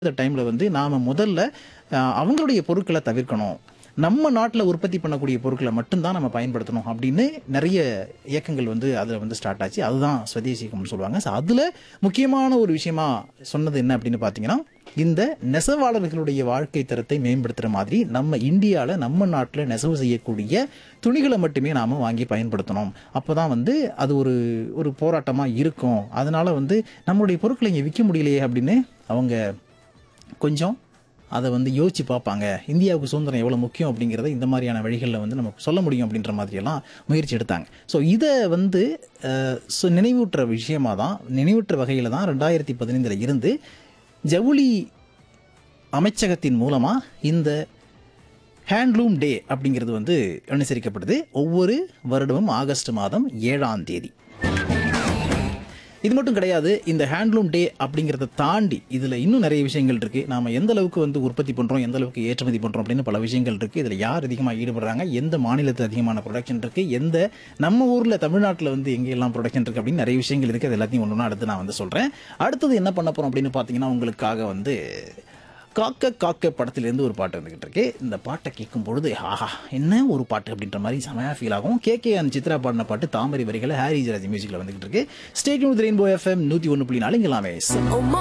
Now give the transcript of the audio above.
இந்த டைம்ல வந்து நாம முதல்ல அஹ், அவங்களுடைய பொருட்களை தவிர்க்கணும் நம்ம நாட்டில் உற்பத்தி பண்ணக்கூடிய பொருட்களை மட்டும்தான் நம்ம பயன்படுத்தணும் அப்படின்னு நிறைய இயக்கங்கள் வந்து அதில் வந்து ஸ்டார்ட் ஆச்சு அதுதான் ஸ்வதேசி இயக்கம்னு சொல்லுவாங்க ஸோ அதில் முக்கியமான ஒரு விஷயமா சொன்னது என்ன அப்படின்னு பார்த்தீங்கன்னா இந்த நெசவாளர்களுடைய வாழ்க்கை தரத்தை மேம்படுத்துகிற மாதிரி நம்ம இந்தியாவில் நம்ம நாட்டில் நெசவு செய்யக்கூடிய துணிகளை மட்டுமே நாம் வாங்கி பயன்படுத்தணும் அப்போ தான் வந்து அது ஒரு ஒரு போராட்டமாக இருக்கும் அதனால வந்து நம்மளுடைய பொருட்களை இங்கே விற்க முடியலையே அப்படின்னு அவங்க கொஞ்சம் அதை வந்து யோசிச்சு பார்ப்பாங்க இந்தியாவுக்கு சுதந்திரம் எவ்வளோ முக்கியம் அப்படிங்கிறத இந்த மாதிரியான வழிகளில் வந்து நம்ம சொல்ல முடியும் அப்படின்ற மாதிரியெல்லாம் முயற்சி எடுத்தாங்க ஸோ இதை வந்து அஹ், சு- நினைவூட்டுற விஷயமா தான் நினைவூட்டுற வகையில் தான் ரெண்டாயிரத்தி பதினைந்தில் இருந்து ஜவுளி அமைச்சகத்தின் மூலமாக இந்த ஹேண்ட்லூம் டே அப்படிங்கிறது வந்து அனுசரிக்கப்படுது ஒவ்வொரு வருடமும் ஆகஸ்ட் மாதம் ஏழாம் தேதி இது மட்டும் கிடையாது இந்த ஹேண்ட்லூம் டே அப்படிங்கிறத தாண்டி இதில் இன்னும் நிறைய விஷயங்கள் இருக்குது நாம் எந்த அளவுக்கு வந்து உற்பத்தி பண்ணுறோம் எந்த அளவுக்கு ஏற்றுமதி பண்ணுறோம் அப்படின்னு பல விஷயங்கள் இருக்குது இதில் யார் அதிகமாக ஈடுபடுறாங்க எந்த மாநிலத்தில் அதிகமான ப்ரொடக்ஷன் இருக்குது எந்த நம்ம ஊரில் தமிழ்நாட்டில் வந்து எங்கெல்லாம் ப்ரொடக்ஷன் இருக்குது அப்படின்னு நிறைய விஷயங்கள் இருக்குது அது எல்லாத்தையும் ஒன்று அடுத்து நான் வந்து சொல்கிறேன் அடுத்தது என்ன பண்ண போகிறோம் அப்படின்னு பார்த்தீங்கன்னா உங்களுக்காக வந்து காக்க காக்க படத்திலேருந்து ஒரு பாட்டு வந்துகிட்டு இருக்கு இந்த பாட்டை கேட்கும் பொழுது ஆஹா என்ன ஒரு பாட்டு அப்படின்ற மாதிரி செமையாக ஃபீல் ஆகும் கே கே அந்த சித்ரா பாடின பாட்டு தாமரை வரிகளை ஹாரி ஜராஜ் மியூசிக்கில் வந்துகிட்டு இருக்கு ஸ்டேட் ரெயின்போ எஃப்எம் நூற்றி ஒன்று புள்ளி நாலு இங்கே எல்லாமே Oh, my